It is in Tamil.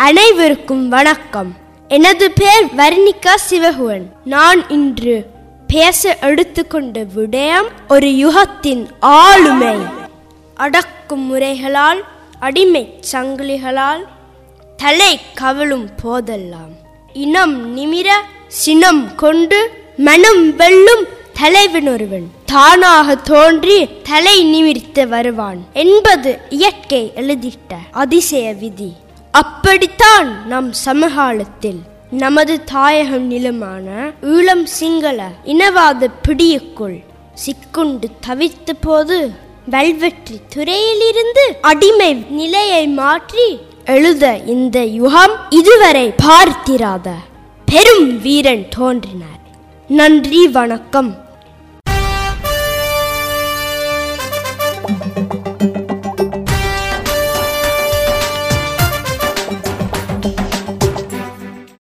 அனைவருக்கும் வணக்கம் எனது பெயர் வர்ணிகா சிவகுவன் நான் இன்று பேச எடுத்துக்கொண்ட விடயம் ஒரு யுகத்தின் ஆளுமை அடக்கும் முறைகளால் அடிமை சங்கிலிகளால் தலை கவலும் போதெல்லாம் இனம் நிமிர சினம் கொண்டு மனம் வெல்லும் தலைவன் ஒருவன் தானாக தோன்றி தலை நிமிர்த்து வருவான் என்பது இயற்கை எழுதிட்ட அதிசய விதி அப்படித்தான் நம் சமகாலத்தில் நமது தாயகம் நிலமான ஈழம் சிங்கள இனவாத பிடியுக்குள் சிக்குண்டு தவித்த போது வல்வெற்றி துறையிலிருந்து அடிமை நிலையை மாற்றி எழுத இந்த யுகம் இதுவரை பார்த்திராத பெரும் வீரன் தோன்றினார் நன்றி வணக்கம்